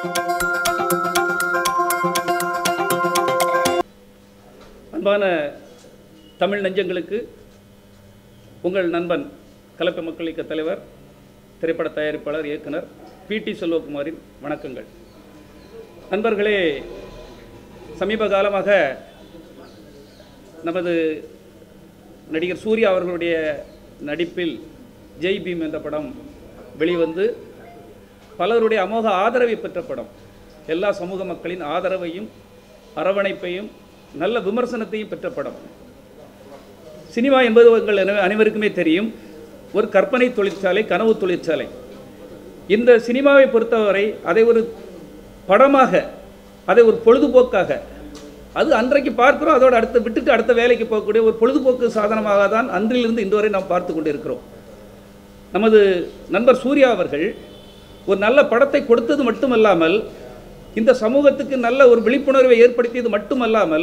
அன்பான தமிழ் நெஞ்சங்களுக்கு உங்கள் நண்பன் கலப்பை மக்கள் இயக்க தலைவர் திரைப்பட தயாரிப்பாளர் இயக்குனர் பிடி செல்வகுமாரின் வணக்கங்கள் நண்பர்களே சமீப காலமாக நமது நடிகர் சூர்யா அவர்களுடைய நடிப்பில் ஜெய் பீம் என்ற படம் வெளிவந்து பலருடைய அமோக ஆதரவை பெற்ற படம் எல்லா சமூக மக்களின் ஆதரவையும் அரவணைப்பையும் நல்ல விமர்சனத்தையும் பெற்ற படம் சினிமா என்பது உங்கள் அனை- அனைவருக்குமே தெரியும் ஒரு கற்பனை தொழிற்சாலை கனவு தொழிற்சாலை இந்த சினிமாவை பொறுத்தவரை அதை ஒரு படமாக அதை ஒரு பொழுதுபோக்காக அது அன்றைக்கு பார்க்கிறோம் அதோடு அடுத்து விட்டுட்டு அடுத்த வேலைக்கு போகக்கூடிய ஒரு பொழுதுபோக்கு சாதனமாக தான் அன்றிலிருந்து இன்று வரை நாம் பார்த்து கொண்டிருக்கிறோம் நமது நண்பர் சூர்யா அவர்கள் ஒரு நல்ல படத்தை கொடுத்தது மட்டுமல்லாமல் இந்த சமூகத்துக்கு நல்ல ஒரு விழிப்புணர்வை ஏற்படுத்தியது மட்டுமல்லாமல்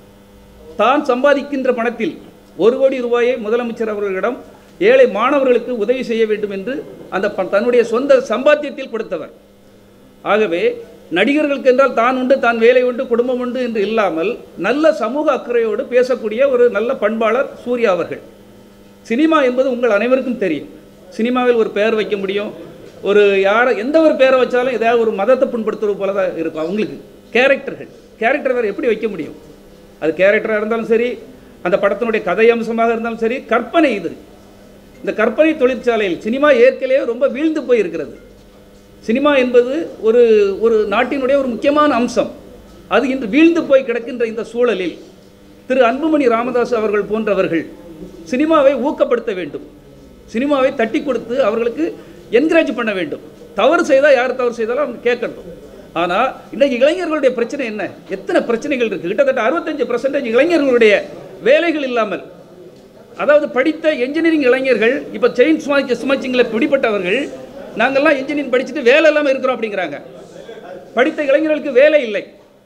தான் சம்பாதிக்கின்ற பணத்தில் ஒரு கோடி ரூபாயை முதலமைச்சர் அவர்களிடம் ஏழை மாணவர்களுக்கு உதவி செய்ய வேண்டும் என்று அந்த ப- தன்னுடைய சொந்த சம்பாத்தியத்தில் கொடுத்தவர் ஆகவே நடிகர்களுக்கு என்றால் தான் உண்டு தான் வேலை உண்டு குடும்பம் உண்டு என்று இல்லாமல் நல்ல சமூக அக்கறையோடு பேசக்கூடிய ஒரு நல்ல பண்பாளர் சூர்யா அவர்கள் சினிமா என்பது உங்கள் அனைவருக்கும் தெரியும் சினிமாவில் ஒரு பெயர் வைக்க முடியும் ஒரு யாரை எந்த ஒரு பேரை வச்சாலும் ஏதாவது ஒரு மதத்தை புண்படுத்துறது போல தான் இருக்கும் அவங்களுக்கு கேரக்டர்கள் கேரக்டர் வேறு எப்படி வைக்க முடியும் அது கேரக்டராக இருந்தாலும் சரி அந்த படத்தினுடைய கதை அம்சமாக இருந்தாலும் சரி கற்பனை இது இந்த கற்பனை தொழிற்சாலையில் சினிமா ஏற்கனவே ரொம்ப வீழ்ந்து போயிருக்கிறது சினிமா என்பது ஒரு ஒரு நாட்டினுடைய ஒரு முக்கியமான அம்சம் அது இன்று வீழ்ந்து போய் கிடக்கின்ற இந்த சூழலில் திரு அன்புமணி ராமதாஸ் அவர்கள் போன்றவர்கள் சினிமாவை ஊக்கப்படுத்த வேண்டும் சினிமாவை தட்டி கொடுத்து அவர்களுக்கு என்கரேஜ் பண்ண வேண்டும் தவறு செய்தால் யார் தவறு செய்தாலும் அவங்க கேட்கட்டும் ஆனால் இன்னைக்கு இளைஞர்களுடைய பிரச்சனை என்ன எத்தனை பிரச்சனைகள் இருக்குது கிட்டத்தட்ட அறுபத்தஞ்சு பர்சன்டேஜ் இளைஞர்களுடைய வேலைகள் இல்லாமல் அதாவது படித்த என்ஜினியரிங் இளைஞர்கள் இப்போ செயின் சுமாச்சி சுமச்சிங்கில் பிடிப்பட்டவர்கள் நாங்கள்லாம் இன்ஜினியரிங் படிச்சுட்டு வேலை இல்லாமல் இருக்கிறோம் அப்படிங்கிறாங்க படித்த இளைஞர்களுக்கு வேலை இல்லை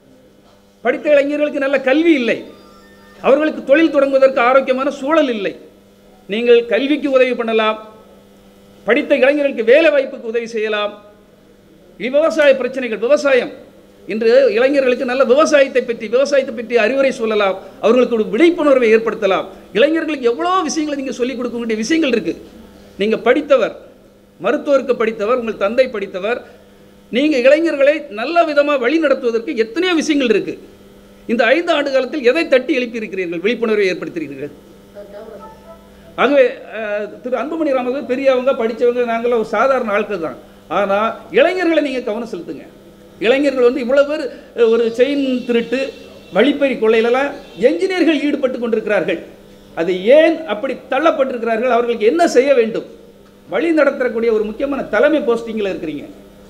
படித்த இளைஞர்களுக்கு நல்ல கல்வி இல்லை அவர்களுக்கு தொழில் தொடங்குவதற்கு ஆரோக்கியமான சூழல் இல்லை நீங்கள் கல்விக்கு உதவி பண்ணலாம் படித்த இளைஞர்களுக்கு வேலை வாய்ப்புக்கு உதவி செய்யலாம் விவசாய பிரச்சனைகள் விவசாயம் இன்று இளைஞர்களுக்கு நல்ல விவசாயத்தை பற்றி விவசாயத்தை பற்றி அறிவுரை சொல்லலாம் அவர்களுக்கு ஒரு விழிப்புணர்வை ஏற்படுத்தலாம் இளைஞர்களுக்கு எவ்வளோ விஷயங்களை நீங்கள் சொல்லிக் கொடுக்க வேண்டிய விஷயங்கள் இருக்குது நீங்கள் படித்தவர் மருத்துவருக்கு படித்தவர் உங்கள் தந்தை படித்தவர் நீங்கள் இளைஞர்களை நல்ல விதமாக வழி நடத்துவதற்கு எத்தனையோ விஷயங்கள் இருக்குது இந்த ஐந்து ஆண்டு காலத்தில் எதை தட்டி எழுப்பியிருக்கிறீர்கள் விழிப்புணர்வை ஏற்படுத்தியிருக்கிறீர்கள் ஆகவே அஹ், திரு அன்புமணி ராமதாஸ் பெரியவங்க படித்தவங்க நாங்களாம் ஒரு சாதாரண ஆட்கள் தான் ஆனால் இளைஞர்களை நீங்கள் கவனம் செலுத்துங்க இளைஞர்கள் வந்து இவ்வளோ பேர் அஹ், ஒரு செயின் திருட்டு வழிப்பறி கொள்ளையிலலாம் என்ஜினியர்கள் ஈடுபட்டு கொண்டிருக்கிறார்கள் அது ஏன் அப்படி தள்ளப்பட்டிருக்கிறார்கள் அவர்களுக்கு என்ன செய்ய வேண்டும் வழி நடத்தக்கூடிய ஒரு முக்கியமான தலைமை போஸ்டிங்கில் இருக்கிறீங்க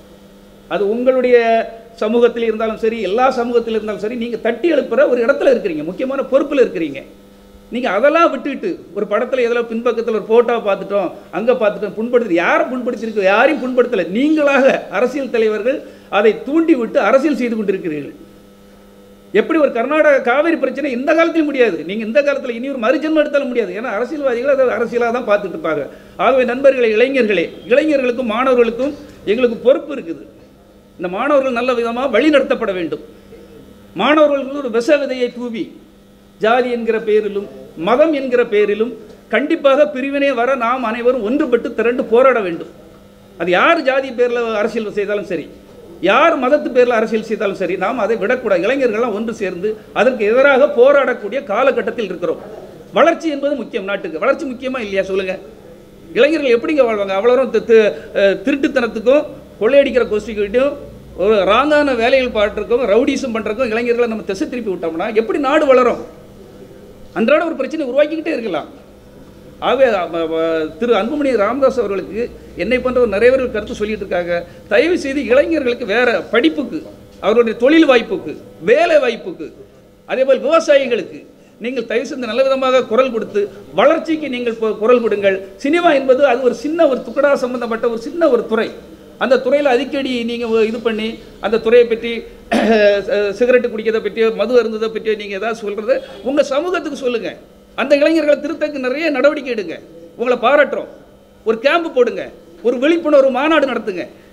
அது உங்களுடைய சமூகத்தில் இருந்தாலும் சரி எல்லா சமூகத்தில் இருந்தாலும் சரி நீங்கள் தட்டி எழுப்புற ஒரு இடத்துல இருக்கிறீங்க முக்கியமான பொறுப்பில் இருக்கிறீங்க நீங்கள் அதெல்லாம் விட்டுட்டு ஒரு படத்தில் எதில் பின்பக்கத்தில் ஒரு ஃபோட்டோவை பார்த்துட்டோம் அங்கே பார்த்துட்டோம் புண்படுத்தி யாரை புண்படுத்தியிருக்கு யாரையும் புண்படுத்தலை நீங்களாக அரசியல் தலைவர்கள் அதை தூண்டி விட்டு அரசியல் செய்து கொண்டிருக்கிறீர்கள் எப்படி ஒரு கர்நாடக காவிரி பிரச்சனை இந்த காலத்திலும் முடியாது நீங்கள் இந்த காலத்தில் இனி ஒரு மறுஜன்மம் எடுத்தாலும் முடியாது ஏன்னா அரசியல்வாதிகள் அதை அரசியலாக தான் பார்த்துட்டு இருப்பாங்க ஆகவே நண்பர்களே இளைஞர்களே இளைஞர்களுக்கும் மாணவர்களுக்கும் எங்களுக்கு பொறுப்பு இருக்குது இந்த மாணவர்கள் நல்ல விதமாக வழி நடத்தப்பட வேண்டும் மாணவர்களுக்கு ஒரு விஷ விதையை தூவி ஜாதி என்கிற பெயரிலும் மதம் என்கிற பெயரிலும் கண்டிப்பாக பிரிவினை வர நாம் அனைவரும் ஒன்றுபட்டு திரண்டு போராட வேண்டும் அது யார் ஜாதி பேரில் அரசியல் செய்தாலும் சரி யார் மதத்து பேரில் அரசியல் செய்தாலும் சரி நாம் அதை விடக்கூடாது இளைஞர்கள்லாம் ஒன்று சேர்ந்து அதற்கு எதிராக போராடக்கூடிய காலகட்டத்தில் இருக்கிறோம் வளர்ச்சி என்பது முக்கியம் நாட்டுக்கு வளர்ச்சி முக்கியமா இல்லையா சொல்லுங்க இளைஞர்கள் எப்படிங்க வாழ்வாங்க அவ்வளோ திருட்டுத்தனத்துக்கும் கொள்ளையடிக்கிற கோஷ்டிக்கிட்டையும் ஒரு ராங்கான வேலைகள் பாட்டுருக்கும் ரவுடிசம் பண்ணுறக்கும் இளைஞர்களை நம்ம திசை திருப்பி விட்டோம்னா எப்படி நாடு வளரும் அன்றாட ஒரு பிரச்சனை உருவாக்கிக்கிட்டே இருக்கலாம் ஆகவே அ- அ- திரு அன்புமணி ராமதாஸ் அவர்களுக்கு என்னை போன்ற ஒரு நிறைய பேர்கள் கருத்து சொல்லிட்டு இருக்காங்க தயவு செய்து இளைஞர்களுக்கு வேற படிப்புக்கு அவருடைய தொழில் வாய்ப்புக்கு வேலை வாய்ப்புக்கு அதேபோல் விவசாயிகளுக்கு நீங்கள் தயவு செய்து நல்ல விதமாக குரல் கொடுத்து வளர்ச்சிக்கு நீங்கள் பொ- குரல் கொடுங்கள் சினிமா என்பது அது ஒரு சின்ன ஒரு துக்கடா சம்பந்தப்பட்ட ஒரு சின்ன ஒரு துறை அந்த துறையில் அடிக்கடி நீங்கள் இது பண்ணி அந்த துறையை பற்றி சிகரெட்டு குடிக்கிறதை பற்றியோ மது அருந்ததை பற்றியோ நீங்கள் ஏதாவது சொல்கிறது உங்கள் சமூகத்துக்கு சொல்லுங்கள் அந்த இளைஞர்களை திருத்தக்கு நிறைய நடவடிக்கை எடுங்க உங்களை பாராட்டுறோம் ஒரு கேம்ப் போடுங்க ஒரு விழிப்புணர்வு மாநாடு நடத்துங்க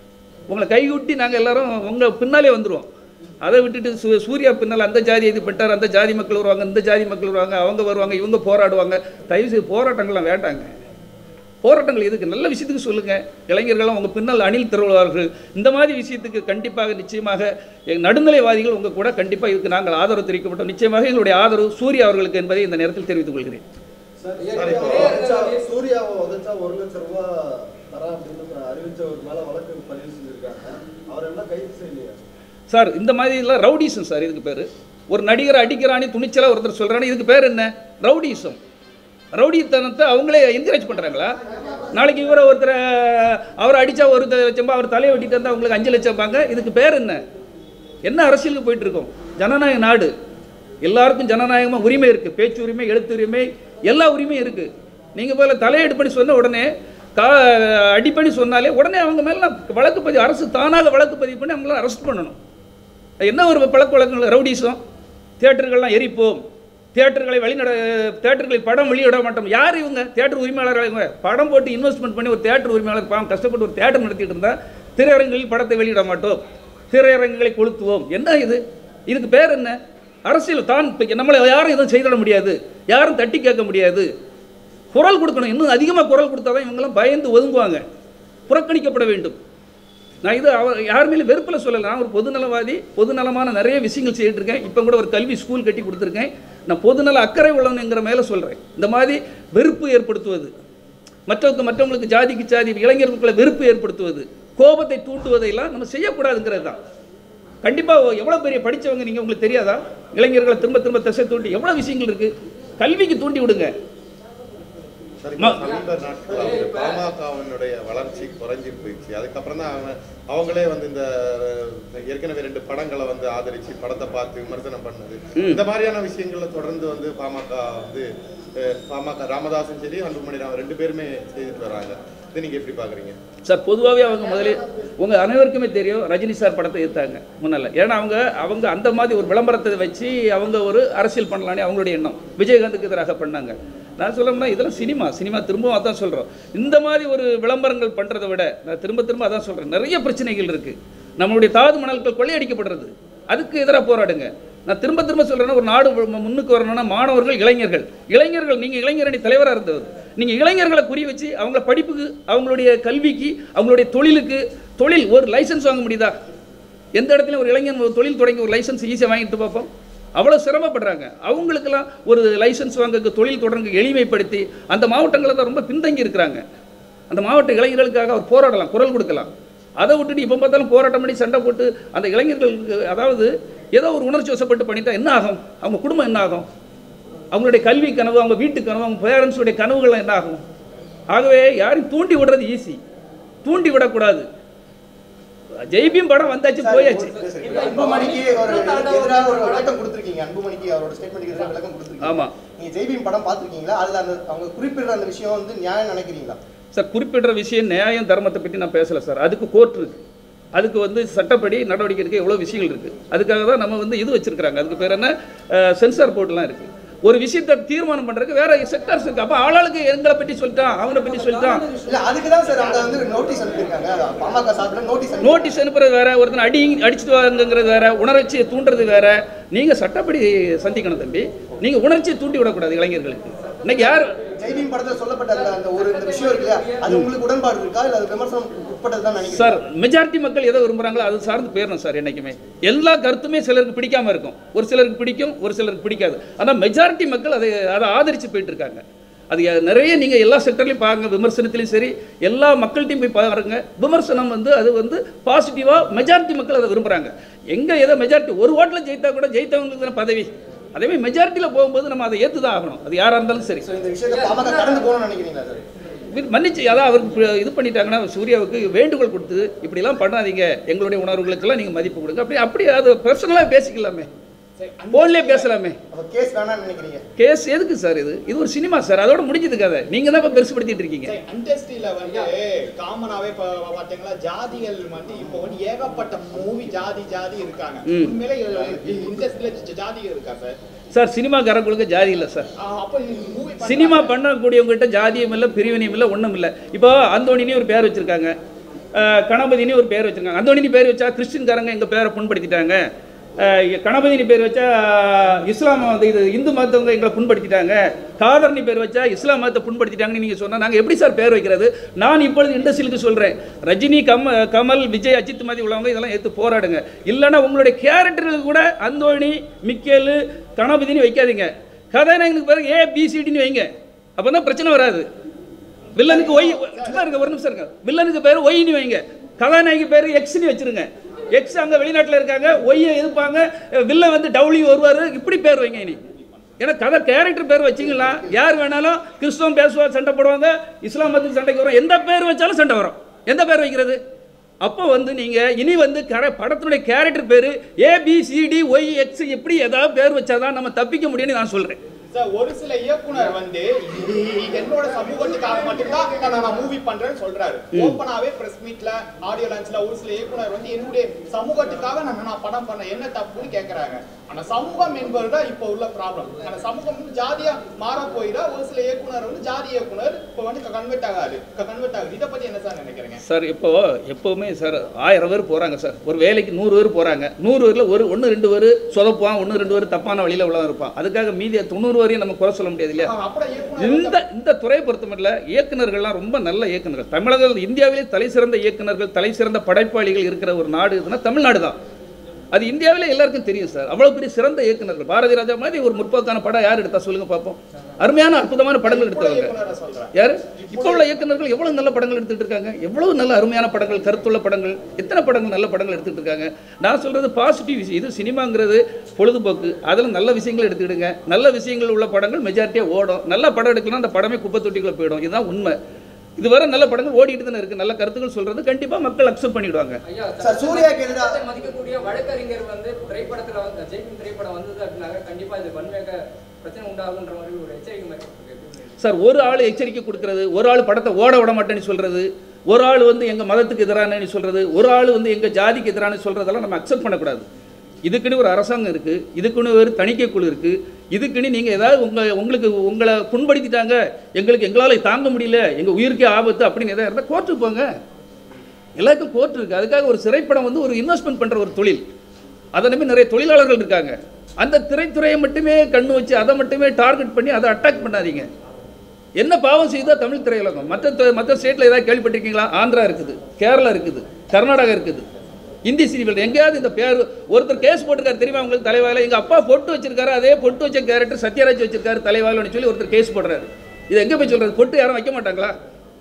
உங்களை கைகூட்டி நாங்கள் எல்லாரும் உங்கள் பின்னாலே வந்துடுவோம் அதை விட்டுட்டு சூ சூர்யா பின்னால் அந்த ஜாதி இது பண்ணிட்டார் அந்த ஜாதி மக்கள் வருவாங்க இந்த ஜாதி மக்கள் வருவாங்க அவங்க வருவாங்க இவங்க போராடுவாங்க தயவு செய்து போராட்டங்கள்லாம் வேண்டாங்க போராட்டங்கள் எதுக்கு நல்ல விஷயத்துக்கு சொல்லுங்க இளைஞர்களும் உங்க பின்னால் அணில் திருவார்கள் இந்த மாதிரி விஷயத்துக்கு கண்டிப்பாக நிச்சயமாக எங்க நடுநிலைவாதிகள் உங்க கூட கண்டிப்பாக இதுக்கு நாங்கள் ஆதரவு தெரிவிக்கப்பட்டோம் நிச்சயமாக எங்களுடைய ஆதரவு சூர்யா அவர்களுக்கு என்பதை இந்த நேரத்தில் தெரிவித்துக் கொள்கிறேன் சார், இப்போ வதச்சா- சூர்யாவை வதச்சா ஒரு லட்சம் ரூபாய் தரேன் அப்படின்னு அறிவிச்சவர் மேல வழக்கு பதிவு செஞ்சிருக்காங்க அவர் என்ன கைது செய்யலையா சார் இந்த மாதிரிலாம் ரவுடிசம் சார் இதுக்கு பேர் ஒரு நடிகரை அடிக்கிறானே துணிச்சலாக ஒருத்தர் சொல்கிறானே இதுக்கு பேர் என்ன ரவுடிசம் ரவுடித்தனத்தை அவங்களே என்கரேஜ் பண்ணுறாங்களா நாளைக்கு இவரை ஒருத்தரை அவரை அடித்தா ஒரு லட்சம் அவர் தலையை வெட்டிட்டு இருந்தால் அவங்களுக்கு அஞ்சு லட்சம் பாங்க இதுக்கு பேர் என்ன என்ன அரசியலுக்கு போயிட்டு இருக்கோம் ஜனநாயக நாடு எல்லாருக்கும் ஜனநாயகமாக உரிமை இருக்குது பேச்சு உரிமை எழுத்து உரிமை எல்லா உரிமையும் இருக்குது நீங்கள் போல தலையெடு பண்ணி சொன்ன உடனே கா அடி பண்ணி சொன்னாலே உடனே அவங்க மேலே வழக்கு பதிவு அரசு தானாக வழக்கு பதிவு பண்ணி அவங்கள அரெஸ்ட் பண்ணணும் என்ன ஒரு பழக்க வழக்கங்கள் ரவுடிசம் தியேட்டர்கள்லாம் எரிப்போம் தியேட்டர்களை வழிநட தியேட்டர்களை படம் வெளியிட மாட்டோம் யார் இவங்க தியேட்டர் உரிமையாளர்கள் இவங்க படம் போட்டு இன்வெஸ்ட்மெண்ட் பண்ணி ஒரு தியேட்டர் உரிமையாளர் பாவம் கஷ்டப்பட்டு ஒரு தியேட்டர் நடத்திட்டு இருந்தா திரையரங்கில் படத்தை வெளியிட மாட்டோம் திரையரங்குகளை கொளுத்துவோம் என்ன இது இதுக்கு பேர் என்ன அரசியல் தான் இப்ப நம்மளை யாரும் எதுவும் செய்திட முடியாது யாரும் தட்டி கேட்க முடியாது குரல் கொடுக்கணும் இன்னும் அதிகமாக குரல் கொடுத்தா தான் இவங்கெல்லாம் பயந்து ஒதுங்குவாங்க புறக்கணிக்கப்பட வேண்டும் நான் இது அவர் யார் மேலே வெறுப்பில் சொல்லலை நான் ஒரு பொதுநலவாதி பொதுநலமான நிறைய விஷயங்கள் செய்துட்டு இருக்கேன் இப்போ கூட ஒரு கல்வி ஸ்கூல் கட்டி கொடுத்துருக்கேன் நான் பொதுநல அக்கறை உள்ளவனுங்கிற மேலே சொல்கிறேன் இந்த மாதிரி வெறுப்பு ஏற்படுத்துவது மற்றவங்க மற்றவங்களுக்கு ஜாதிக்கு ஜாதி இளைஞர்களுக்குள்ள வெறுப்பு ஏற்படுத்துவது கோபத்தை தூண்டுவதையெல்லாம் நம்ம செய்யக்கூடாதுங்கிறது தான் கண்டிப்பாக எவ்வளோ பெரிய படித்தவங்க நீங்கள் உங்களுக்கு தெரியாதா இளைஞர்களை திரும்ப திரும்ப திசை தூண்டி எவ்வளோ விஷயங்கள் இருக்குது கல்விக்கு தூண்டி விடுங்க சரி, ம- இப்ப சமீப நாட்களா வந்து பாமகவினுடைய வளர்ச்சி குறைஞ்சி போயிடுச்சு அதுக்கப்புறம் தான் அவங்க அவங்களே வந்து இந்த அஹ், ஏற்கனவே ரெண்டு படங்களை வந்து ஆதரிச்சு படத்தை பார்த்து விமர்சனம் பண்ணது ம். இந்த மாதிரியான விஷயங்கள்ல தொடர்ந்து வந்து பாமக வந்து அஹ், பாமக ராமதாசும் சரி அன்புமணி ராம ரெண்டு பேருமே செய்துட்டு வராங்க இதை நீங்க எப்படி பாக்குறீங்க சார் பொதுவாகவே அவங்க முதலே உங்கள் அனைவருக்குமே தெரியும் ரஜினி சார் படத்தை எடுத்தாங்க முன்னால் ஏன்னா அவங்க அவங்க அந்த மாதிரி ஒரு விளம்பரத்தை வச்சு அவங்க ஒரு அரசியல் பண்ணலான்னு அவங்களுடைய எண்ணம் விஜயகாந்துக்கு எதிராக பண்ணாங்க நான் சொல்லணும்னா இதெல்லாம் சினிமா சினிமா திரும்பவும் அதான் சொல்கிறோம் இந்த மாதிரி ஒரு விளம்பரங்கள் பண்ணுறதை விட நான் திரும்ப திரும்ப அதான் சொல்கிறேன் நிறைய பிரச்சனைகள் இருக்குது நம்மளுடைய தாது மணல்கள் கொள்ளையடிக்கப்படுறது அதுக்கு எதிராக போராடுங்க நான் திரும்ப திரும்ப சொல்கிறேன்னா ஒரு நாடு மு- முன்னுக்கு வரணும்னா மாணவர்கள் இளைஞர்கள் இளைஞர்கள் நீங்கள் இளைஞரணி தலைவராக இருந்தவர் நீங்கள் இளைஞர்களை குறி வச்சு அவங்கள படிப்புக்கு அவங்களுடைய கல்விக்கு அவங்களுடைய தொழிலுக்கு தொழில் ஒரு லைசன்ஸ் வாங்க முடியுதா எந்த இடத்துலையும் ஒரு இளைஞன் ஒரு தொழில் தொடங்கி ஒரு லைசன்ஸ் ஈஸியாக வாங்கிட்டு பார்ப்போம் அவ்வளோ சிரமப்படுறாங்க அவங்களுக்கெல்லாம் ஒரு லைசன்ஸ் வாங்க தொழில் தொடங்க எளிமைப்படுத்தி அந்த மாவட்டங்களில் தான் ரொம்ப பின்தங்கி இருக்கிறாங்க அந்த மாவட்ட இளைஞர்களுக்காக அவர் போராடலாம் குரல் கொடுக்கலாம் அதை விட்டுட்டு இப்போ பார்த்தாலும் போராட்டம் பண்ணி சண்டை போட்டு அந்த இளைஞர்களுக்கு அதாவது ஏதோ ஒரு உணர்ச்சி வசப்பட்டு பண்ணிட்டா என்ன ஆகும் அவங்க குடும்பம் என்ன ஆகும் அவங்களுடைய கல்வி கனவு அவங்க வீட்டு கனவு அவங்க பேரண்ட்ஸுடைய கனவுகள் என்ன ஆகும் ஆகவே யாரையும் தூண்டி விடுறது ஈஸி தூண்டி விடக்கூடாது ஜெய்பீம் படம் வந்தாச்சு போயாச்சு அன்புமணிக்கு ஒரு எதிராக ஒரு விளக்கம் கொடுத்துருக்கீங்க அன்புமணிக்கு அவரோட ஸ்டேட்மெண்ட்டுக்கு எதிராக விளக்கம் கொடுத்துருக்கீங்க ஆமா நீங்க ஜெய்பீம் படம் பார்த்திருக்கீங்களா அதுல அந்த அவங்க குறிப்பிடுற அந்த விஷயம் வந்து நியாயம் நினைக்கிறீங்களா சார் குறிப்பிடுற விஷயம் நியாயம் தர்மத்தை பற்றி நான் பேசலை சார் அதுக்கு கோர்ட் இருக்கு அதுக்கு வந்து சட்டப்படி நடவடிக்கை எடுக்க எவ்வளோ விஷயங்கள் இருக்குது அதுக்காக தான் நம்ம வந்து இது வச்சுருக்காங்க அதுக்கு பேர் என்ன சென்சார் போர்டுலாம் இருக்குது ஒரு விஷயத்தை தீர்மானம் பண்ணுறதுக்கு வேற செக்டர்ஸ் இருக்குது அப்போ ஆளாளுக்கு எங்களை பற்றி சொல்லிட்டான் அவனை பற்றி சொல்லிட்டான் இல்ல அதுக்கு தான் சார் அவங்க வந்து நோட்டீஸ் அனுப்பியிருக்காங்க பாமக சார்பில் நோட்டீஸ் அனுப்பி நோட்டீஸ் அனுப்புறது வேற ஒருத்தன் அடி அடிச்சுட்டு வாங்கங்கிறது வேற உணர்ச்சியை தூண்டுறது வேற நீங்க சட்டப்படி சந்திக்கணும் தம்பி நீங்க உணர்ச்சியை தூண்டி விடக்கூடாது இளைஞர்களுக்கு இன்னைக்கு யார் ஜெய்பீம் படத்துல சொல்லப்பட்ட அந்த அந்த ஒரு இந்த விஷயம் இருக்கு இல்லையா அது உங்களுக்கு உடன்பாடு இருக்கா இல்ல அது விமர்சனம் உட்பட்டது தான் நினைக்கிறேன் சார் மெஜாரிட்டி மக்கள் எதை விரும்புறாங்களோ அது சார்ந்து போயிடணும் சார் என்னைக்குமே எல்லா கருத்துமே சிலருக்கு பிடிக்காம இருக்கும் ஒரு சிலருக்கு பிடிக்கும் ஒரு சிலருக்கு பிடிக்காது ஆனால் மெஜாரிட்டி மக்கள் அதை அதை ஆதரிச்சு போயிட்டு இருக்காங்க அது ய- நிறைய நீங்க எல்லா செக்டர்லையும் பாருங்க விமர்சனத்திலையும் சரி எல்லா மக்கள்கிட்டையும் போய் பாருங்க விமர்சனம் வந்து அது வந்து பாசிட்டிவா மெஜாரிட்டி மக்கள் அதை விரும்புறாங்க எங்க ஏதோ மெஜாரிட்டி ஒரு ஓட்டில் ஜெயித்தா கூட ஜெயித்தவங்களுக்கு தானே பதவி அதே மாதிரி மெஜாரிட்டியில் போகும்போது நம்ம அதை ஏற்று தான் ஆகணும் அது யாராக இருந்தாலும் சரி ஸோ இந்த விஷயத்தை பாமக கடந்து போகணும்னு நினைக்கிறீங்களா சார் வி- மன்னிச்சு அதான் அவருக்கு பு- இது பண்ணிட்டாங்கன்னா சூர்யாவுக்கு வேண்டுகோள் கொடுத்து இப்படிலாம் பண்ணாதீங்க எங்களுடைய உணர்வுகளுக்கெல்லாம் நீங்கள் மதிப்பு கொடுங்க அப்படி அப்படி அது பர்சனலாக பேசிக்கலாமே ஃபோன்லேயே பேசலாமே அப்ப கேஸ் வேணாம்னு நினைக்கிறீங்க கேஸ் எதுக்கு சார் இது இது ஒரு சினிமா சார் அதோட முடிஞ்சது கதை நீங்கள் தான் இப்போ பெருசுப்படுத்திட்டு இருக்கீங்க சரி, இண்டஸ்ட்ரியில வந்து காமனாவே இப்ப பாத்தீங்களா ஜாதிகள் வந்து இப்போ வந்து ஏகப்பட்ட மூவி ஜாதி ஜாதி இருக்காங்க ம். உண்மையிலே இண்டஸ்ட்ரியில ஜாதி இருக்கா சார் சார் சினிமாக்காரங்களுக்கு ஜாதி இல்லை சார் ஆஹ் அப்ப மூவி சினிமா பண்ணக்கூடியவங்ககிட்ட ஜாதியும் இல்லை பிரிவினையும் இல்லை ஒன்றும் இல்லை இப்போ அந்தோணினே ஒரு பேர் வச்சிருக்காங்க அஹ், கணபதினு ஒரு பேர் வச்சிருக்காங்க அந்தோணினி பேர் வச்சா கிறிஸ்டின்காரங்க எங்கள் பேரை புண்படுத்திட்டாங்க அஹ், கணபதினி பேர் வச்சா இஸ்லாம் வந்து இது இந்து மதத்தவங்க எங்களை புண்படுத்திட்டாங்க காதர்னி பேர் வச்சா இஸ்லாம் மதத்தை புண்படுத்திட்டாங்கன்னு நீங்கள் சொன்னால் நாங்கள் எப்படி சார் பேர் வைக்கிறது நான் இப்பொழுது இண்டஸ்ட்ரியிலுக்கு சொல்கிறேன் ரஜினி கம் கமல் விஜய் அஜித் மாதிரி உள்ளவங்க இதெல்லாம் எடுத்து போராடுங்க இல்லைன்னா உங்களுடைய கேரக்டருக்கு கூட அந்தோணி மிக்கேலு கணபதினு வைக்காதீங்க கதாநாயகனுக்கு பிறகு ஏ பிசிடின்னு வைங்க அப்போ தான் பிரச்சனை வராது வில்லனுக்கு ஒய் சும்மா இருங்க ஒரு நிமிஷம் இருங்க வில்லனுக்கு பேர் ஒய்னு வைங்க கதாநாயகி பேர் எக்ஸ்னு வச்சிருங்க எக்ஸ் அங்கே வெளிநாட்டில் இருக்காங்க ஒய்யை எதிர்ப்பாங்க வில்லன் வந்து டவுளி வருவார் இப்படி பேர் வைங்க இனி ஏன்னா கதை கேரக்டர் பேர் வச்சிங்களா யார் வேணாலும் கிறிஸ்தவம் பேசுவார் சண்டை போடுவாங்க இஸ்லாம் மதத்துக்கு சண்டைக்கு வரும் எந்த பேர் வச்சாலும் சண்டை வரும் எந்த பேர் வைக்கிறது அப்போ வந்து நீங்கள் இனி வந்து கர படத்தினுடைய கேரக்டர் பேர் ஏபிசிடி ஒய் எக்ஸ் இப்படி ஏதாவது பேர் வச்சாதான் நம்ம தப்பிக்க முடியும்னு நான் சொல்கிறேன் சார் ஒரு சில இயக்குனர் வந்து இது என்னோட சமூகத்துக்காக மட்டும்தான் நான் நான் மூவி பண்றேன்னு சொல்றாரு ஓப்பனாவே பிரஸ் மீட்ல ஆடியோ லான்ச்ல ஒரு சில இயக்குனர் வந்து என்னுடைய சமூகத்துக்காக நான் நான் படம் பண்ண என்ன தப்புன்னு கேக்குறாங்க ஆனா சமூகம் என்பதுதான் இப்போ உள்ள ப்ராப்ளம் ஆனா சமூகம் வந்து ஜாதியா மாற போயிடா ஒரு சில இயக்குனர் வந்து ஜாதி இயக்குனர் இப்போ வந்து கன்வெர்ட் ஆகாது கன்வெர்ட் ஆகுது இதை பத்தி என்ன சார் நினைக்கிறீங்க சார் இப்போ எப்போவுமே சார் ஆயிரம் பேர் போகிறாங்க சார் ஒரு வேலைக்கு நூறு பேர் போகிறாங்க நூறு பேரில் ஒரு ஒன்று ரெண்டு பேர் சொதப்புவான் ஒன்று ரெண்டு பேர் தப்பான வழியில் உள்ளவன் இருப்பான் அதுக்காக மீதியை தொண்ணூறு வரையும் நம்ம குறை சொல்ல முடியாது இல்லையா அப்புறம் இயக்குனர் இந்த இந்த துறையை பொறுத்தமட்டில் இயக்குனர்கள்லாம் ரொம்ப நல்ல இயக்குனர்கள் தமிழக இந்தியாவிலே தலை சிறந்த இயக்குனர்கள் தலை சிறந்த படைப்பாளிகள் இருக்கிற ஒரு நாடு எதுனா தமிழ்நாடு தான் அது இந்தியாவிலே எல்லாருக்கும் தெரியும் சார் அவ்வளோ பெரிய சிறந்த இயக்குனர்கள் பாரதி ராஜா மாதிரி ஒரு முற்போக்கான படம் யார் எடுத்தா சொல்லுங்க பார்ப்போம் அருமையான அற்புதமான படங்கள் எடுத்தவங்க இயக்குனரை சொல்றேன் யாரு இப்போ உள்ள இயக்குனர்கள் எவ்வளவு நல்ல படங்கள் எடுத்துட்டு இருக்காங்க எவ்வளவு நல்ல அருமையான படங்கள் கருத்துள்ள படங்கள் எத்தனை படங்கள் நல்ல படங்கள் எடுத்துட்டு இருக்காங்க நான் சொல்றது பாசிட்டிவ் விஷயம் இது சினிமாங்கிறது பொழுதுபோக்கு அதில் நல்ல விஷயங்கள் எடுத்துக்கிடுங்க நல்ல விஷயங்கள் உள்ள படங்கள் மெஜாரிட்டியாக ஓடும் நல்ல படம் எடுக்கணும் அந்த படமே குப்பை தொட்டிக்குள்ள போயிடும் இதுதான் உண்மை இதுவரை நல்ல படங்கள் ஓடிட்டு தானே இருக்கு நல்ல கருத்துக்கள் சொல்றது கண்டிப்பா மக்கள் அக்செப்ட் பண்ணிடுவாங்க ஐயா, சார், சூர்யாக்கு எதிரா- சட்டத்தை மதிக்கக்கூடிய வழக்கறிஞர் வந்து திரைப்படத்துல வந்து ஜெய்பின் திரைப்படம் வந்தது அப்படின்னாக்க கண்டிப்பா இது வன்மையாக பிரச்சனை உண்டாகுன்ற மாதிரி ஒரு எச்சரிக்கை மாதிரி கொடுத்திருக்கு. சார் ஒரு ஆள் எச்சரிக்கை கொடுக்கறது ஒரு ஆள் படத்தை ஓட விட மாட்டேன்னு சொல்றது ஒரு ஆள் வந்து எங்க மதத்துக்கு எதிரானு சொல்றது ஒரு ஆள் வந்து எங்க ஜாதிக்கு எதிரானு சொல்றதெல்லாம் நம்ம அக்செப்ட் பண்ணக்கூடாது இதுக்குன்னு ஒரு அரசாங்கம் இருக்கு இதுக்குன்னு ஒரு தணிக்கை குழு இருக்கு இதுக்குன்னு நீங்க ஏதாவது உங்க உங்களுக்கு உங்களை புண்படுத்திட்டாங்க எங்களுக்கு எங்களால தாங்க முடியல எங்க உயிருக்கே ஆபத்து அப்படின்னு எதாவது இருந்தால் கோர்ட்டுக்கு போங்க எல்லாருக்கும் கோர்ட் இருக்கு அதுக்காக ஒரு சிறைப்படம் வந்து ஒரு இன்வெஸ்ட்மெண்ட் பண்ற ஒரு தொழில் அதை நம்பி நிறைய தொழிலாளர்கள் இருக்காங்க அந்த திரைத்துறையை மட்டுமே கண்ணு வச்சு அதை மட்டுமே டார்கெட் பண்ணி அதை அட்டாக் பண்ணாதீங்க என்ன பாவம் செய்தா தமிழ் திரையுலகம் மற்ற த- மற்ற ஸ்டேட்டில் ஏதாவது கேள்விப்பட்டிருக்கீங்களா ஆந்திரா இருக்குது கேரளா இருக்குது கர்நாடகா இருக்குது இந்தி சீரியல் எங்கேயாவது இந்த பேர் ஒருத்தர் கேஸ் போட்டிருக்காரு தெரியுமா உங்களுக்கு தலைவாயில் எங்கள் அப்பா பொட்டு வச்சிருக்காரு அதே பொட்டு வச்ச கேரக்டர் சத்யராஜ் வச்சிருக்காரு தலைவாயில்னு சொல்லி ஒருத்தர் கேஸ் போடுறாரு இது எங்கே போய் சொல்றது பொட்டு யாரும் வைக்க மாட்டாங்களா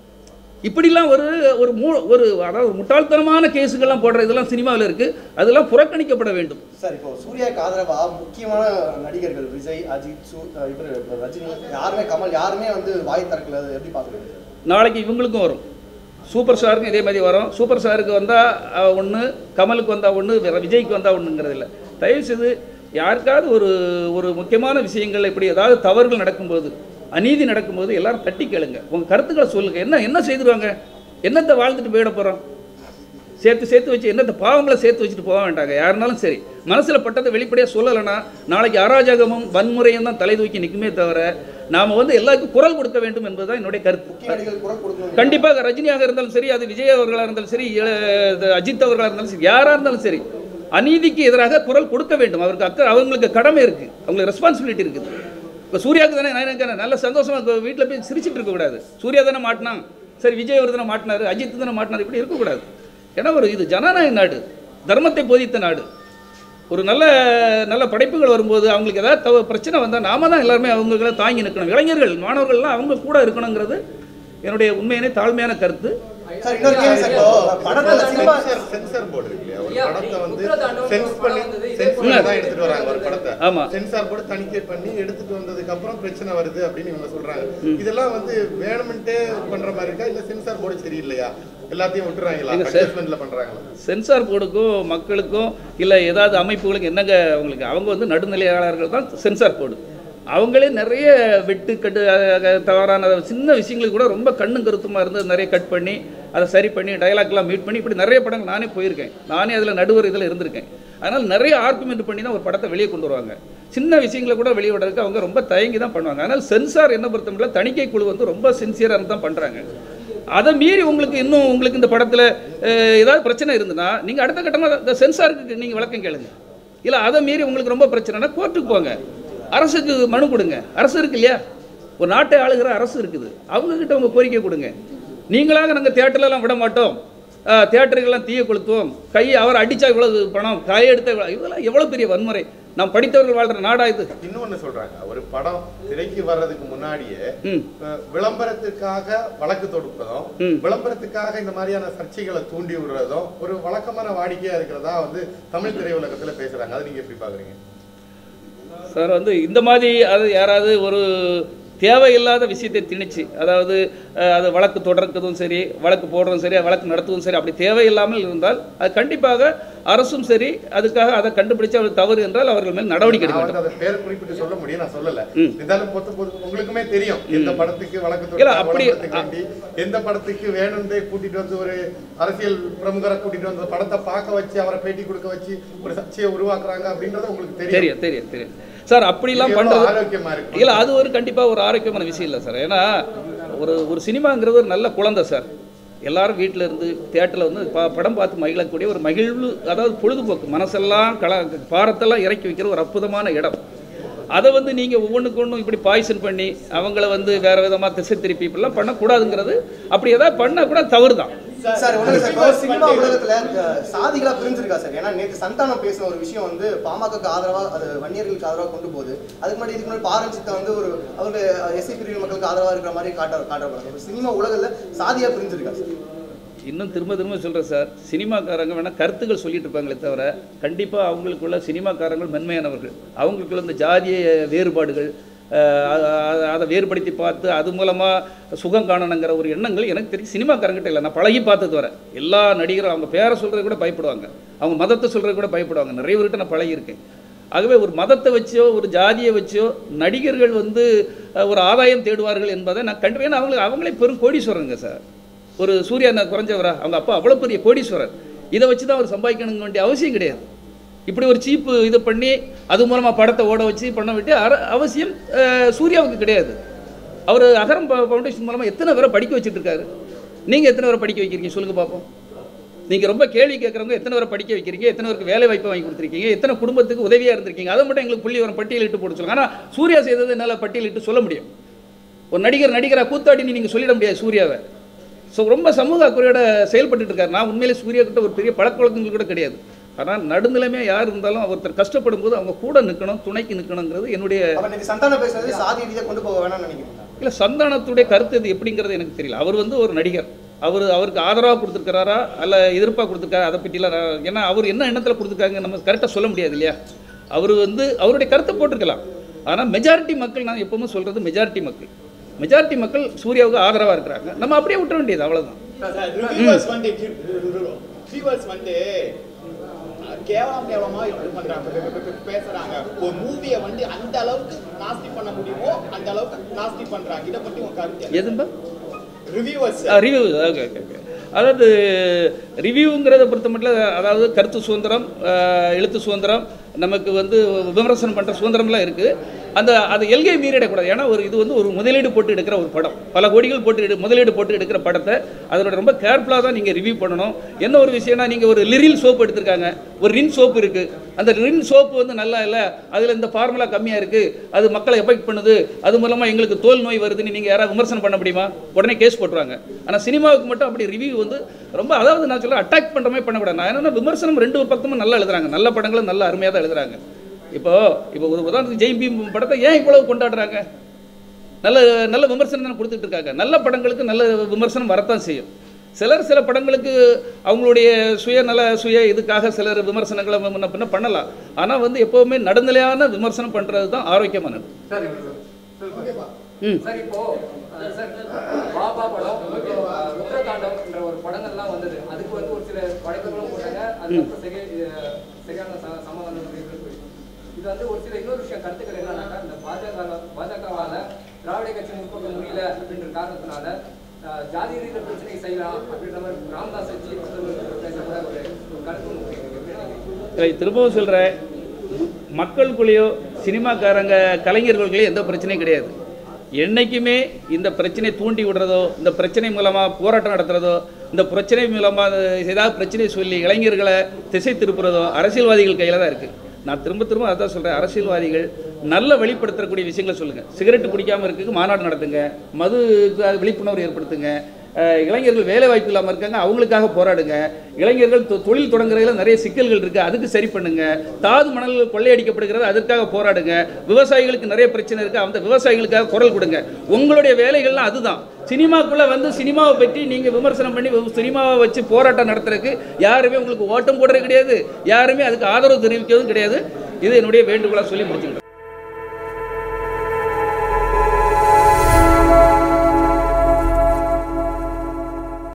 இப்படிலாம் ஒரு ஒரு மூ ஒரு அதாவது ஒரு முட்டாள்தனமான கேஸுகள்லாம் போடுற இதெல்லாம் சினிமாவில் இருக்குது அதெல்லாம் புறக்கணிக்கப்பட வேண்டும் சார் இப்போ சூர்யாவுக்கு ஆதரவா முக்கியமான நடிகர்கள் விஜய் அஜித் சூ இவர் ரஜினி யாருமே கமல் யாருமே வந்து வாய் திறக்கல அது எப்படி பாக்குறீங்க நாளைக்கு இவங்களுக்கும் வரும் சூப்பர் ஸ்டாருக்கும் இதே மாதிரி வரும் சூப்பர் ஸ்டாருக்கு வந்தால் ஒன்று கமலுக்கு வந்தால் ஒன்று விஜய்க்கு வந்தால் ஒன்றுங்கிறது இல்லை தயவுசெய்து யாருக்காவது ஒரு ஒரு முக்கியமான விஷயங்கள் இப்படி ஏதாவது தவறுகள் நடக்கும்போது அநீதி நடக்கும்போது எல்லாரும் தட்டி கேளுங்க உங்கள் கருத்துக்களை சொல்லுங்கள் என்ன என்ன செய்திருவாங்க என்னத்தை வாழ்ந்துட்டு போயிட போகிறோம் சேர்த்து சேர்த்து வச்சு என்னத்த பாவங்களை சேர்த்து வச்சுட்டு போக வேண்டாங்க யாருனாலும் சரி மனசில் பட்டதை வெளிப்படையாக சொல்லலைன்னா நாளைக்கு அராஜகமும் வன்முறையும் தான் தலை தூக்கி நிற்குமே தவிர நாம் வந்து எல்லாருக்கும் குரல் கொடுக்க வேண்டும் என்பதுதான் என்னுடைய கருத்து முக்கிய நடிகர்கள் குரல் கொடுக்கணும் கண்டிப்பாக ரஜினியாக இருந்தாலும் சரி அது விஜய் அவர்களாக இருந்தாலும் சரி இள- இது அஜித் அவர்களாக இருந்தாலும் சரி யாராக இருந்தாலும் சரி அநீதிக்கு எதிராக குரல் கொடுக்க வேண்டும் அவருக்கு அக்கறை அவங்களுக்கு கடமை இருக்கு அவங்களுக்கு ரெஸ்பான்சிபிலிட்டி இருக்குது இப்போ சூர்யாவுக்கு தானே நான் நினைக்கிறேன் நல்ல சந்தோஷமா வீட்டில் போய் சிரிச்சிட்டு இருக்கக்கூடாது சூர்யா தானே மாட்டினான் சரி விஜய் அவர் தானே மாட்டினாரு அஜித் தானே மாட்டினார் இப்படி இருக்கக்கூடாது ஏன்னா ஒரு இது ஜனநாயக நாடு தர்மத்தை போதித்த நாடு ஒரு நல்ல நல்ல படைப்புகள் வரும்போது அவங்களுக்கு ஏதாவது தவ பிரச்சனை வந்தால் நாம தான் எல்லாருமே அவங்களை தாங்கி நிற்கணும் இளைஞர்கள் மாணவர்கள்லாம் அவங்க கூட இருக்கணுங்கிறது என்னுடைய உண்மையான தாழ்மையான கருத்து சார் இன்னொரு கேள்வி சார் இப்போ படத்துல சினிமா சென்சார் சென்சார் போர்டு இருக்கு இல்லையா ஒரு ஐயா, படத்தை வந்து உத்திரதாண்டவம் சென்ஸ் ஒரு பண்ணி படம் வந்தது. சென்ஸ் பண்ணி ம். தான் எடுத்துட்டு வராங்க ஒரு படத்தை ஆமா. சென்சார் போர்டு தணிக்கை பண்ணி எடுத்துட்டு வந்ததுக்கு அப்புறம் பிரச்சனை வருது அப்படின்னு இவங்க சொல்றாங்க இதெல்லாம் வந்து வேணுமென்ட்டே பண்ற மாதிரி இருக்கா இல்ல சென்சார் போர்டு சரியில்லையா எல்லாத்தையும் விட்டுறாங்களா இல்ல சார். அட்ஜஸ்ட்மெண்ட்ல பண்றாங்களா சென்சார் போர்டுக்கும் மக்களுக்கும் இல்லை ஏதாவது அமைப்புகளுக்கு என்னங்க அவங்களுக்கு அவங்க வந்து நடுநிலையாளர்கள் தான் சென்சார் போர்டு அவங்களே நிறைய வெட்டு கட்டு அஹ், அஹ், தவறான சின்ன விஷயங்களுக்கு கூட ரொம்ப கண்ணும் கருத்துமாக இருந்து நிறைய கட் பண்ணி அதை சரி பண்ணி டயலாக்லாம் மீட் பண்ணி இப்படி நிறைய படங்கள் நானே போயிருக்கேன் நானே அதில் நடுவர் இதில் இருந்திருக்கேன் அதனால் நிறைய ஆர்குமெண்ட் பண்ணி தான் ஒரு படத்தை வெளியே கொண்டு வருவாங்க சின்ன விஷயங்களை கூட வெளியே விடுறதுக்கு அவங்க ரொம்ப தயங்கி தான் பண்ணுவாங்க அதனால் சென்சார் என்ன பொறுத்தமட்டில் தணிக்கை குழு வந்து ரொம்ப சின்சியராக தான் பண்ணுறாங்க அதை மீறி உங்களுக்கு இன்னும் உங்களுக்கு இந்த படத்தில் ஏதாவது பிரச்சனை இருந்துன்னா நீங்கள் அடுத்த கட்டமாக சென்சாருக்கு நீங்கள் விளக்கம் கேளுங்க இல்லை அதை மீறி உங்களுக்கு ரொம்ப பிரச்சனைனா கோர்ட்டுக்கு போங்க அரசுக்கு மனு கொடுங்க அரசு இருக்கு இல்லையா ஒரு நாட்டை ஆளுகிற அரசு இருக்குது அவங்கக்கிட்ட உங்கள் கோரிக்கை கொடுங்க நீங்களாக நாங்கள் தேட்டர்லலாம் விட மாட்டோம் அஹ், தியேட்டருக்கெல்லாம் தீய கொளுத்துவோம் கை அவர் அடித்தா இவ்வளவு பணம் கை எடுத்த இவ்வளவு- இதெல்லாம் எவ்வளோ பெரிய வன்முறை நாம் படித்தவர்கள் வாழ்கிற நாடா இது இன்னொன்னு சொல்றாங்க ஒரு படம் திரைக்கு வர்றதுக்கு முன்னாடியே ம் அஹ், விளம்பரத்துக்காக வழக்கு தொடுப்பதும் ம். விளம்பரத்துக்காக இந்த மாதிரியான சர்ச்சைகளை தூண்டி விடுறதும் ஒரு வழக்கமான வாடிக்கையா இருக்கிறதா வந்து தமிழ் திரையுலகத்துல பேசுறாங்க அதை நீங்க எப்படி பாக்குறீங்க சார் வந்து இந்த மாதிரி அது யாராவது ஒரு தேவையில்லாத விஷயத்தை திணிச்சு அதாவது அஹ், அது வழக்கு தொடர்க்கிறதும் சரி வழக்கு போடுறதும் சரி வழக்கு நடத்துவதும் சரி அப்படி தேவையில்லாமல் இருந்தால் அது கண்டிப்பாக அரசும் சரி அதுக்காக அதை கண்டுபிடிச்சு அவர் தவறு என்றால் அவர்கள் மேல் நடவடிக்கை எடுக்க நான் வேண்டும் வந்து அதை பேர் குறிப்பிட்டு சொல்ல முடியும் நான் சொல்லல ம். இருந்தாலும் பொத்து பொத்து உங்களுக்குமே தெரியும் எந்த படத்துக்கு வழக்கு இல்ல, தொடுத்தா, அப்படி- விளம்பரத்துக்கு வேண்டி எந்த படத்துக்கு வேணும்னே கூட்டிட்டு வந்து ஒரு அரசியல் பிரமுகரை கூட்டிட்டு வந்து படத்தை பார்க்க வச்சு அவரை பேட்டி கொடுக்க வச்சு ஒரு சர்ச்சையை உருவாக்குறாங்க அப்படின்றது உங்களுக்கு தெரியும் தெரியும் தெரியும் தெரியும் சார் அப்படிலாம் இது எவ்வளவு பண்றது ஆரோக்கியமா இருக்கு இல்லை அது ஒரு கண்டிப்பாக ஒரு ஆரோக்கியமான விஷயம் இல்லை சார் ஏன்னா ஒரு ஒரு சினிமாங்கிறது ஒரு நல்ல குழந்தை சார் எல்லாரும் வீட்டில் இருந்து தியேட்டரில் வந்து ப படம் பார்த்து மகிழக்கூடிய ஒரு மகிழ்வு அதாவது பொழுதுபோக்கு மனசெல்லாம் கல பாரத்தெல்லாம் இறக்கி வைக்கிற ஒரு அற்புதமான இடம் அதை வந்து நீங்கள் ஒவ்வொன்றுக்கு ஒன்றும் இப்படி பாய்சன் பண்ணி அவங்கள வந்து வேறு விதமாக திசை திருப்பி இப்படிலாம் பண்ணக்கூடாதுங்கிறது அப்படி ஏதாவது பண்ணால் கூட தவறு தான் சார் ஒண்ணு சார் இப்போ சினிமா உலகத்துல அஹ், சாதிகளா பிரிஞ்சிருக்கா சார் ஏன்னா நேற்று சந்தானம் பேசின ஒரு விஷயம் வந்து பாமகக்கு ஆதரவா அது வன்னியர்களுக்கு ஆதரவா கொண்டு போகுது அதுக்கு முன்னாடி இதுக்கு முன்னாடி பாரஞ்சித்தை வந்து ஒரு அவங்க எஸ்சி பிரிவு மக்களுக்கு ஆதரவா இருக்கிற மாதிரி காட்ட காட்டப்படுறாங்க இப்ப சினிமா உலகத்துல சாதியா பிரிஞ்சிருக்கா சார் இன்னும் திரும்ப திரும்ப சொல்கிறேன் சார் சினிமாக்காரங்க வேணால் கருத்துக்கள் சொல்லிட்டு இருப்பாங்களே தவிர கண்டிப்பாக அவங்களுக்குள்ள சினிமாக்காரங்கள் மென்மையானவர்கள் அவங்களுக்குள்ள இந்த ஜாதிய வேறுபாடுகள் அஹ், அ- அ- அதை வேறுபடுத்தி பார்த்து அது மூலமாக சுகம் காணணுங்கிற ஒரு எண்ணங்கள் எனக்கு தெரியும் சினிமாக்காரங்கிட்ட இல்லை நான் பழகி பார்த்தது வர எல்லா நடிகரும் அவங்க பேரை சொல்கிறது கூட பயப்படுவாங்க அவங்க மதத்தை சொல்கிறது கூட பயப்படுவாங்க நிறைய பேர்கிட்ட நான் பழகியிருக்கேன் ஆகவே ஒரு மதத்தை வச்சோ ஒரு ஜாதியை வச்சோ நடிகர்கள் வந்து அஹ், ஒரு ஆதாயம் தேடுவார்கள் என்பதை நான் கண்டு ஏன்னா அவங்களுக்கு அவங்களே பெரும் கோடீஸ்வரங்க சார் ஒரு சூர்யா நான் குறைஞ்சவரா அவங்க அப்பா அவ்வளோ பெரிய கோடீஸ்வரர் இதை வச்சு தான் அவர் சம்பாதிக்கணுங்க வேண்டிய அவசியம் கிடையாது இப்படி ஒரு சீப்பு இது பண்ணி அது மூலமாக படத்தை ஓட வச்சு பண்ண விட்டு அர அவசியம் அஹ், சூர்யாவுக்கு கிடையாது அவர் அகரம் ப- ஃபவுண்டேஷன் மூலமாக எத்தனை பேரை படிக்க வச்சுட்டு இருக்காரு நீங்கள் எத்தனை பேரை படிக்க வைக்கிறீங்க சொல்லுங்க பார்ப்போம் நீங்கள் ரொம்ப கேள்வி கேட்குறவங்க எத்தனை பேரை படிக்க வைக்கிறீங்க எத்தனை பேருக்கு வேலை வாய்ப்பு வாங்கி கொடுத்துருக்கீங்க எத்தனை குடும்பத்துக்கு உதவியாக இருந்திருக்கீங்க அதை மட்டும் எங்களுக்கு புள்ளி வரும் பட்டியலிட்டு போட சொல்லுங்க ஆனால் சூர்யா செய்தது என்னால் பட்டியலிட்டு சொல்ல முடியும் ஒரு நடிகர் நடிகரா கூத்தாடின்னு நீங்கள் சொல்லிட முடியாது சூர்யாவை ஸோ ரொம்ப சமூக அக்கறையோட செயல்பட்டுட்டு இருக்காரு நான் உண்மையிலே சூர்யா கிட்ட ஒரு பெரிய பழக்க வழக்கங்கள் கூட கிடையாது ஆனால் நடுநிலைமையாக யார் இருந்தாலும் ஒருத்தர் கஷ்டப்படும் போது அவங்க கூட நிற்கணும் துணைக்கு நிற்கணுங்கிறது என்னுடைய அப்ப நேற்று சந்தானம் பேசுறது சாதி ரீதியா கொண்டு போக வேணாம்னு நினைக்கிறீங்களா இல்லை சந்தானத்துடைய கருத்து இது எப்படிங்கிறது எனக்கு தெரியல அவர் வந்து ஒரு நடிகர் அவர் அவருக்கு ஆதரவாக கொடுத்துருக்காரா அல்ல எதிர்ப்பாக கொடுத்துருக்காரா அதை பற்றிலாம் நான் ஏன்னா அவர் என்ன எண்ணத்தில் கொடுத்துருக்காங்க நம்ம கரெக்டாக சொல்ல முடியாது இல்லையா அவர் வந்து அவருடைய கருத்தை போட்டிருக்கலாம் ஆனால் மெஜாரிட்டி மக்கள் நான் எப்பவுமே சொல்கிறது மெஜாரிட்டி மக்கள் மெஜாரிட்டி மக்கள் சூர்யாவுக்கு ஆதரவாக இருக்கிறாங்க நம்ம அப்படியே விட்டுற வேண்டியது அவ்வளவுதான் ரிவ்யூவர்ஸ் வந்து ரிவ்யூவர்ஸ் வந்து அஹ், கேவலம் கேவலமா இது பண்றாங்க பே- பே- பே- பேசுறாங்க ஒரு மூவியை வந்து அந்த அளவுக்கு நாஸ்தி பண்ண முடியுமோ அந்த அளவுக்கு நாஸ்தி பண்றாங்க இத பத்தி உங்க கருத்து எதும்பா reviewers review okay okay okay அதாவது ரிவ்யூங்கிறத பொறுத்த மட்டும் அதாவது கருத்து சுதந்திரம் அஹ், எழுத்து சுதந்திரம் நமக்கு வந்து விமர்சனம் பண்ணுற சுதந்திரம்லாம் இருக்குது அந்த அது எல்கை மீறிடக்கூடாது ஏன்னா ஒரு இது வந்து ஒரு முதலீடு போட்டு எடுக்கிற ஒரு படம் பல கோடிகள் போட்டு எடு முதலீடு போட்டு எடுக்கிற படத்தை அதோட ரொம்ப கேர்ஃபுல்லாக தான் நீங்கள் ரிவ்யூ பண்ணணும் என்ன ஒரு விஷயம்னா நீங்கள் ஒரு லிரில் சோப்பு எடுத்திருக்காங்க ஒரு ரின் சோப்பு இருக்குது அந்த ரின் சோப்பு வந்து நல்லா இல்லை அதில் இந்த ஃபார்முலா கம்மியாக இருக்குது அது மக்களை எஃபெக்ட் பண்ணுது அது மூலமாக எங்களுக்கு தோல் நோய் வருதுன்னு நீங்கள் யாராவது விமர்சனம் பண்ண முடியுமா உடனே கேஸ் போட்டுருவாங்க ஆனால் சினிமாவுக்கு மட்டும் அப்படி ரிவ்யூ வந்து ரொம்ப அதாவது நான் சொல்ல அட்டாக் பண்ணுற மாதிரி பண்ணக்கூடாது நான் என்னன்னா விமர்சனம் ரெண்டு பக்கமும் நல்லா எழுதுறாங்க நல்ல படங்களும் நல்ல அருமையாக தான் எழுதுறாங்க இப்போ இப்போ ஒரு உதாரணத்துக்கு ஜெய் பீம் படத்தை ஏன் இவ்வளவு கொண்டாடுறாங்க நல்ல நல்ல விமர்சனம் தான் கொடுத்துட்டு இருக்காங்க நல்ல படங்களுக்கு நல்ல விமர்சனம் வரத்தான் செய்யும் சிலர் சில படங்களுக்கு அவங்களுடைய சுயநல சுய இதுக்காக சிலர் விமர்சனங்களை முன்ன பின்ன பண்ணலாம் ஆனால் வந்து எப்போவுமே நடுநிலையான விமர்சனம் பண்ணுறது தான் ஆரோக்கியமானது சார் ம் சார் இப்போ அஹ், சார் பாபா படம் அஹ், ருத்ரதாண்டவம்ன்ற ஒரு படங்கள்லாம் வந்தது அதுக்கு வந்து ஒரு சில படைப்புகளும் போட்டாங்க அதுக்கப்புறம் சரி அஹ், சரியான ச- சமாதானம் இது போயிடுச்சு. இது வந்து ஒரு சில இன்னொரு விஷயம் கருத்துக்கள் என்னன்னாக்கா இந்த பாஜக பாஜகவால திராவிட கட்சி முற்போக்க முடியல அப்படின்ற காரணத்தினால அஹ், ஜாதி ரீதியில் பிரச்சனை செய்யலாம் அப்படின்ற மாதிரி ராமதாஸ் வச்சு பேசக்கூட ஒரு ஒரு கருத்து ஒண்ணு இருக்கு. எப்படி நினைக்கிறீங்க? இதை திரும்பவும் சொல்கிறேன் மக்களுக்குள்ளேயோ சினிமாக்காரங்க கலைஞர்களுக்குள்ளேயோ எந்த பிரச்சனையும் கிடையாது என்னைக்குமே இந்த பிரச்சனை தூண்டி விடுறதோ இந்த பிரச்சனை மூலமாக போராட்டம் நடத்துறதோ இந்த பிரச்சனை மூலமாக ஏதாவது பிரச்சனை சொல்லி இளைஞர்களை திசை திருப்புறதோ அரசியல்வாதிகள் கையில் தான் இருக்குது நான் திரும்ப திரும்ப அதான் சொல்கிறேன் அரசியல்வாதிகள் நல்ல வெளிப்படுத்தக்கூடிய விஷயங்களை சொல்லுங்கள் சிகரெட் குடிக்காமல் இருக்குக்கு மாநாடு நடத்துங்க மது விழிப்புணர்வு ஏற்படுத்துங்க அஹ், இளைஞர்கள் வேலை வாய்ப்பு இல்லாமல் இருக்காங்க அவங்களுக்காக போராடுங்க இளைஞர்கள் தொ- தொழில் தொடங்குறதுல நிறைய சிக்கல்கள் இருக்குது அதுக்கு சரி பண்ணுங்க தாது மணல்கள் கொள்ளையடிக்கப்படுகிறது அதற்காக போராடுங்க விவசாயிகளுக்கு நிறைய பிரச்சனை இருக்குது அந்த விவசாயிகளுக்காக குரல் கொடுங்க உங்களுடைய வேலைகள்லாம் அதுதான் சினிமாக்குள்ளே வந்து சினிமாவை பற்றி நீங்கள் விமர்சனம் பண்ணி வி- சினிமாவை வச்சு போராட்டம் நடத்துறதுக்கு யாருமே உங்களுக்கு ஓட்டம் போடுறது கிடையாது யாருமே அதுக்கு ஆதரவு தெரிவிக்கிறதும் கிடையாது இது என்னுடைய வேண்டுகோளாக சொல்லி முடிச்சுக்கிறேன்